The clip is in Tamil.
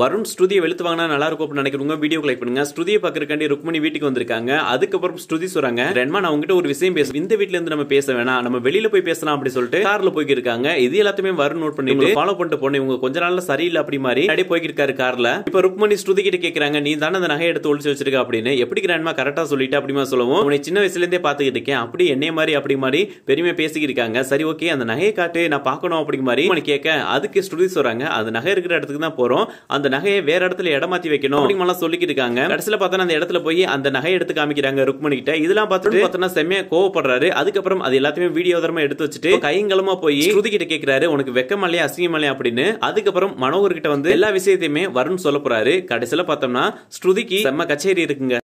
வருண் ஸ்ருதியை வெளுத்து வாங்கினா நல்லா இருக்கும் அப்படின்னு நினைக்கிறவங்க வீடியோ லைக் பண்ணுங்க ஸ்ருதியை பாக்குறக்காண்டி ருக்மணி வீட்டுக்கு வந்திருக்காங்க அதுக்கப்புறம் ஸ்ருதி சொல்றாங்க ரென்மா நான் உங்ககிட்ட ஒரு விஷயம் பேச இந்த வீட்ல இருந்து நம்ம பேச வேணாம் நம்ம வெளியில போய் பேசலாம் அப்படி சொல்லிட்டு கார்ல போய்க்கு இருக்காங்க இது எல்லாத்தையுமே வருண் நோட் பண்ணிட்டு ஃபாலோ பண்ணிட்டு போனேன் இவங்க கொஞ்ச நாள்ல சரியில்லை அப்படி மாதிரி அப்படியே போய்க்கு இருக்காரு கார்ல இப்ப ருக்மணி ஸ்ருதி கிட்ட கேக்குறாங்க நீ தானே அந்த நகையை எடுத்து ஒளிச்சு வச்சிருக்க அப்படின்னு எப்படி கிராண்ட்மா கரெக்டா சொல்லிட்டு அப்படிமா சொல்லவும் உன்னை சின்ன வயசுல இருந்தே பாத்துக்கிட்டு இருக்கேன் அப்படி என்னைய மாதிரி அப்படி மாதிரி பெருமையா பேசிக்கிட்டு இருக்காங்க சரி ஓகே அந்த நகையை காட்டு நான் பார்க்கணும் அப்படி மாதிரி உனக்கு கேட்க அதுக்கு ஸ்ருதி சொல்றாங்க அந்த நகை இருக்கிற இடத்துக்கு தான் போறோம் அந்த நகையை வேற இடத்துல இடமாத்தி வைக்கணும் அப்படிங்கலாம் சொல்லிக்கிட்டு இருக்காங்க கடைசியில பார்த்தா அந்த இடத்துல போய் அந்த நகையை எடுத்து காமிக்கிறாங்க ருக்மணி கிட்ட இதெல்லாம் பார்த்துட்டு பார்த்தோன்னா செம்மையா கோவப்படுறாரு அதுக்கப்புறம் அது எல்லாத்தையுமே வீடியோ தரமா எடுத்து வச்சுட்டு கைங்கலமா போய் ஸ்ருதி கிட்ட கேக்குறாரு உனக்கு வெக்கமல்லையா அசிங்கமல்லையா அப்படின்னு அதுக்கப்புறம் மனோகர் கிட்ட வந்து எல்லா விஷயத்தையுமே வருண் சொல்ல போறாரு கடைசியில பார்த்தோம்னா ஸ்ருதிக்கு செம்ம கச்சேரி இருக்குங்க